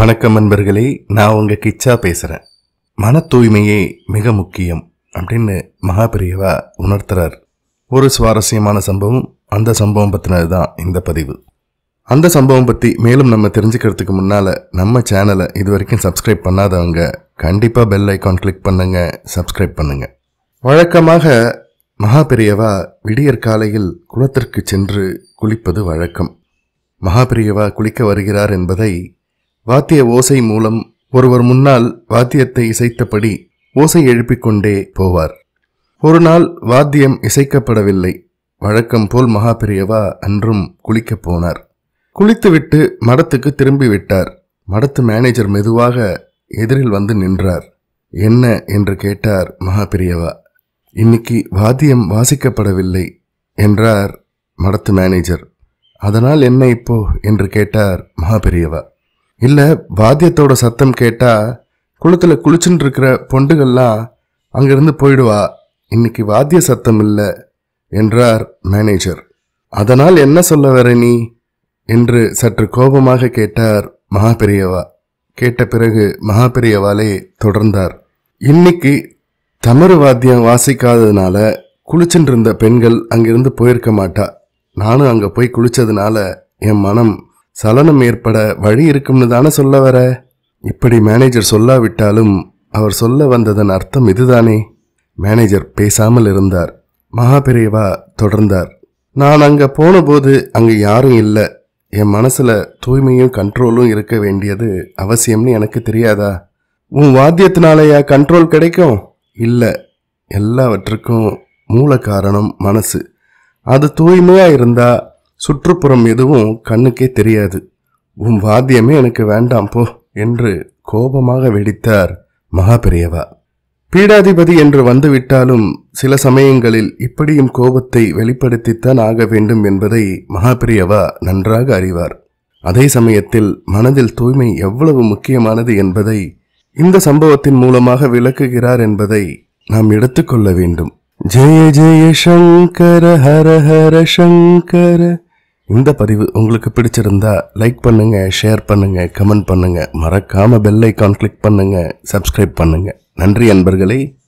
வணக்கம் நண்பர்களே நான் உங்க கிச்சா பேசுறேன் மன தூய்மையே மிக முக்கியம் அப்படின்னு மகாபிரியவா உணர்த்துறார் ஒரு சுவாரஸ்யமான சம்பவம் அந்த சம்பவம் பத்தினது தான் இந்த பதிவு அந்த சம்பவம் பத்தி மேலும் நம்ம தெரிஞ்சுக்கிறதுக்கு முன்னால நம்ம சேனலை இது வரைக்கும் சப்ஸ்கிரைப் பண்ணாதவங்க கண்டிப்பா பெல் ஐகான் கிளிக் பண்ணுங்க சப்ஸ்கிரைப் பண்ணுங்க வழக்கமாக மகாபிரியவா விடியற் காலையில் குளத்திற்கு சென்று குளிப்பது வழக்கம் மகாபிரியவா குளிக்க வருகிறார் என்பதை வாத்திய ஓசை மூலம் ஒருவர் முன்னால் வாத்தியத்தை இசைத்தபடி ஓசை எழுப்பிக் கொண்டே போவார் ஒரு நாள் வாத்தியம் இசைக்கப்படவில்லை வழக்கம் போல் மகாபிரியவா அன்றும் குளிக்கப் போனார் குளித்துவிட்டு மடத்துக்கு திரும்பி விட்டார் மடத்து மேனேஜர் மெதுவாக எதிரில் வந்து நின்றார் என்ன என்று கேட்டார் மகாபிரியவா இன்னைக்கு வாத்தியம் வாசிக்கப்படவில்லை என்றார் மடத்து மேனேஜர் அதனால் என்ன இப்போ என்று கேட்டார் மகாபெரியவா இல்ல வாத்தியத்தோட சத்தம் கேட்டா குளத்துல குளிச்சுட்டு இருக்கிற பொண்டுகள்லாம் அங்கிருந்து போயிடுவா இன்னைக்கு வாத்திய சத்தம் இல்ல என்றார் மேனேஜர் அதனால் என்ன சொல்ல வர நீ என்று சற்று கோபமாக கேட்டார் மகாபெரியவா கேட்ட பிறகு மகாபெரியவாலே தொடர்ந்தார் இன்னைக்கு தமறு வாத்தியம் வாசிக்காததுனால குளிச்சுட்டு இருந்த பெண்கள் அங்கிருந்து போயிருக்க மாட்டா நானும் அங்க போய் குளிச்சதுனால என் மனம் சலனம் ஏற்பட வழி இருக்கும்னு தானே சொல்ல வர இப்படி மேனேஜர் சொல்லாவிட்டாலும் அவர் சொல்ல வந்ததன் அர்த்தம் இதுதானே மேனேஜர் பேசாமல் இருந்தார் மகாபெரியவா தொடர்ந்தார் நான் அங்க போனபோது அங்க யாரும் இல்லை என் மனசுல தூய்மையும் கண்ட்ரோலும் இருக்க வேண்டியது அவசியம்னு எனக்கு தெரியாதா உன் வாத்தியத்தினாலயா கண்ட்ரோல் கிடைக்கும் இல்ல எல்லாவற்றுக்கும் மூல காரணம் மனசு அது தூய்மையா இருந்தா சுற்றுப்புறம் எதுவும் கண்ணுக்கே தெரியாது உன் வாத்தியமே எனக்கு வேண்டாம் போ என்று கோபமாக வெடித்தார் மகாபெரியவா பீடாதிபதி என்று வந்துவிட்டாலும் சில சமயங்களில் இப்படியும் கோபத்தை வெளிப்படுத்தித்தான் ஆக வேண்டும் என்பதை மகாபிரியவா நன்றாக அறிவார் அதே சமயத்தில் மனதில் தூய்மை எவ்வளவு முக்கியமானது என்பதை இந்த சம்பவத்தின் மூலமாக விளக்குகிறார் என்பதை நாம் எடுத்துக்கொள்ள வேண்டும் ஜெய ஜெய சங்கர ஹர ஹர சங்கர இந்த பதிவு உங்களுக்கு பிடிச்சிருந்தா லைக் பண்ணுங்க ஷேர் பண்ணுங்க கமெண்ட் பண்ணுங்க மறக்காம பெல் ஐகான் கிளிக் பண்ணுங்க சப்ஸ்கிரைப் பண்ணுங்க நன்றி அன்பர்களே